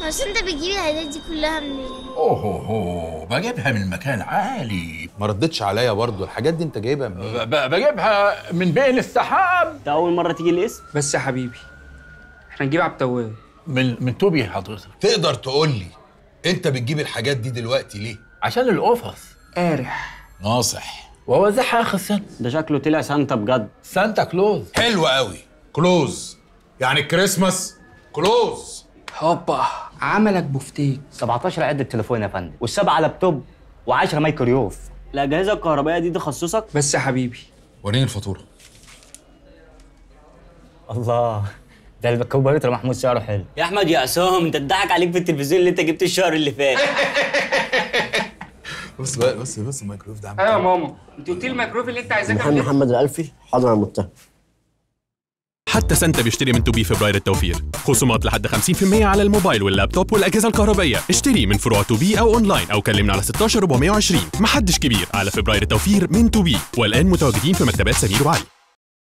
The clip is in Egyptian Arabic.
بس انت بتجيب الهدايا دي كلها منين اوه هو بجيبها من مكان عالي ما ردتش عليا برضو الحاجات دي انت جايبها منين ب- ب- بجيبها من بين السحاب ده اول مره تيجي الاسم بس يا حبيبي احنا نجيب عبد التواب من من توبي حضرتك تقدر تقول لي انت بتجيب الحاجات دي دلوقتي ليه عشان القفص قارح ناصح ووزعها اخر سنه ده شكله طلع سانتا بجد سانتا كلوز حلو قوي كلوز يعني الكريسماس كلوز هوبا عملك بفتيك 17 عدة تليفون يا فندم والسبعة لابتوب و10 مايكرويوف الاجهزه الكهربائيه دي تخصصك بس يا حبيبي وريني الفاتوره الله ده الكوبايوتر محمود سعره حلو يا احمد يا عصام انت اتضحك عليك في التلفزيون اللي انت جبته الشهر اللي فات بص بقى بص بص الميكرويف ده عامل ايوه يا كام؟ ماما انت قلت لي الميكرويف اللي انت عايزاه كام محمد لتر؟ محمد الألفي حاضر على المتهم حتى سانتا بيشتري من توبي فبراير التوفير خصومات لحد 50% على الموبايل واللابتوب والأجهزة الكهربائية اشتري من فروع توبي أو أونلاين أو كلمنا على 16420 محدش كبير على فبراير التوفير من توبي والآن متواجدين في مكتبات سمير وعلي